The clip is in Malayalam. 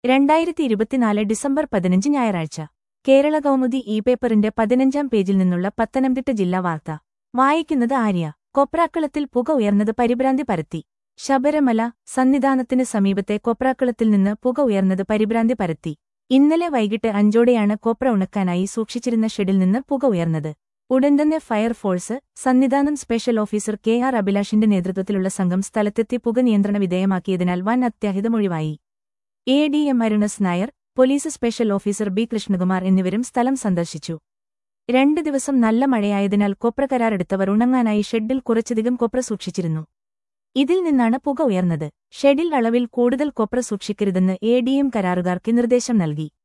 രണ്ടായിരത്തി ഇരുപത്തിനാല് ഡിസംബർ പതിനഞ്ച് ഞായറാഴ്ച കേരള കൗമുദി ഇ പേപ്പറിന്റെ പതിനഞ്ചാം പേജിൽ നിന്നുള്ള പത്തനംതിട്ട ജില്ലാ വാർത്ത വായിക്കുന്നത് ആര്യ കൊപ്രാക്കളത്തിൽ പുക ഉയർന്നത് പരിഭ്രാന്തി പരത്തി ശബരിമല സന്നിധാനത്തിന് സമീപത്തെ കൊപ്രാക്കളത്തിൽ നിന്ന് പുക ഉയർന്നത് പരിഭ്രാന്തി പരത്തി ഇന്നലെ വൈകിട്ട് അഞ്ചോടെയാണ് കൊപ്ര ഉണക്കാനായി സൂക്ഷിച്ചിരുന്ന ഷെഡിൽ നിന്ന് പുക ഉയർന്നത് ഉടൻ തന്നെ fire force Sannidhanam special officer K R അഭിലാഷിന്റെ നേതൃത്വത്തിലുള്ള സംഘം സ്ഥലത്തെത്തി പുക നിയന്ത്രണ വിധേയമാക്കിയതിനാൽ വൻ അത്യാഹിതമൊഴിവായി A D M Arunas Nair police special officer B Krishnakumar എന്നിവരും സ്ഥലം സന്ദർശിച്ചു രണ്ട് ദിവസം നല്ല മഴയായതിനാൽ കൊപ്ര കരാറെടുത്തവർ ഉണങ്ങാനായി ഷെഡിൽ കുറച്ചധികം കൊപ്ര സൂക്ഷിച്ചിരുന്നു ഇതിൽ നിന്നാണ് പുക ഉയർന്നത് ഷെഡിൽ അളവിൽ കൂടുതൽ കൊപ്ര സൂക്ഷിക്കരുതെന്ന് എ ഡി എം കരാറുകാർക്ക് നിർദ്ദേശം നൽകി